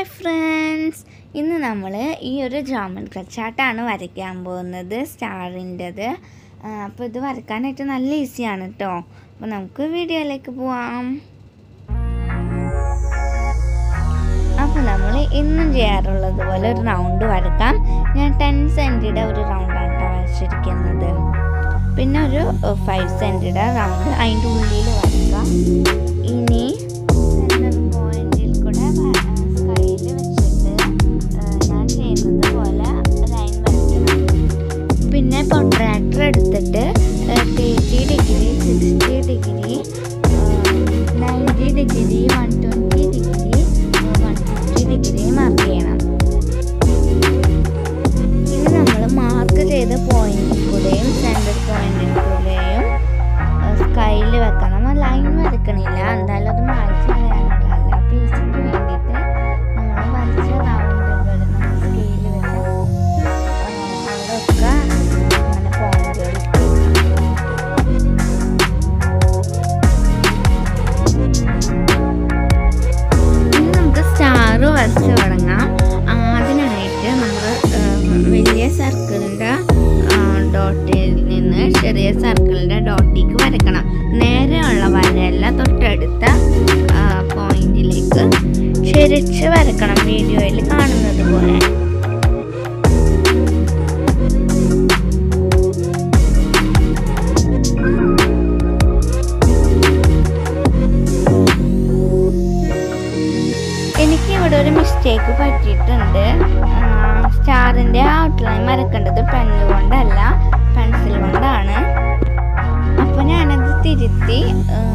friends ഇന്ന് നമ്മൾ ഈ ഒരു ജോമെട്രി ചാർട്ടാണ് വരയ്ക്കാൻ പോകുന്നത് സ്റ്റാറിൻ്റെത് അപ്പോൾ ഇത് വരയ്ക്കാനായിട്ട് നല്ല ഈസിയാണ് കേട്ടോ അപ്പോൾ നമുക്ക് വീഡിയോയിലേക്ക് പോവാം അപ്പോൾ നമ്മൾ എന്നും ചെയ്യാറുള്ളത് പോലെ ഒരു റൗണ്ട് വരക്കാം ഞാൻ ടെൻ സെൻറ്റിയുടെ ഒരു റൗണ്ടാണ് കേട്ടോ വരച്ചിരിക്കുന്നത് പിന്നെ ഒരു ഫൈവ് സെൻറ്റിയുടെ റൗണ്ട് അതിൻ്റെ ഉള്ളിൽ വരക്കാം ഇനി സെൻറ്റർ പോയിന്റിൽ കൂടെ സ്കൈയിൽ വെച്ചിട്ട് ഞാൻ ചെയ്യുന്നത് പോലെ ലൈൻ വരയ്ക്കണം പിന്നെ കോൺട്രാക്ടർ എടുത്തിട്ട് thirty degree sixty degree ninety degree one twenty degree one fifty degree mark ചെയ്യണം ഇനി നമ്മൾ മാർക്ക് ചെയ്ത പോയിന്റിൽ കൂടെയും സെൻറ്റർ പോയിന്റിൽ കൂടെയും സ്കൈയിൽ വെക്കണം നമ്മൾ ലൈൻ വരക്കണില്ല എന്തായാലും അത് മായ്ച്ച് കളയാനുള്ളതല്ല പീസിന് വേണ്ടിയിട്ട് നമ്മൾ വരച്ച റൗണ്ടുകൾ നമ്മൾ സ്കെയിൽ വെച്ച് അവിടെയൊക്കെ അങ്ങനെ പോയിന്റുകൾ ഇനി നമുക്ക് സ്റ്റാർ വരച്ച് തുടങ്ങാം ആ, അതിനായിട്ട് നമ്മൾ വലിയ സർക്കിളിൻ്റെ ഡോട്ടിൽ നിന്ന് ചെറിയ സർക്കിളിൻ്റെ ഡോട്ടിലേക്ക് വരക്കണം നേരെയുള്ള വരയല്ല തൊട്ടടുത്ത പോയിന്റിലേക്ക് ചെരിച്ച് വരക്കണം വീഡിയോയിൽ കാണുന്നത് പോലെ എനിക്ക് ഇവിടെ ഒരു മിസ്റ്റേക്ക് പറ്റിയിട്ടുണ്ട് സ്റ്റാറിൻ്റെ ഔട്ട്ലൈൻ വരക്കേണ്ടത് പെന്ന് കൊണ്ടല്ല പെൻസിൽ കൊണ്ടാണ് അപ്പോൾ ഞാനത് തിരുത്തി ആ,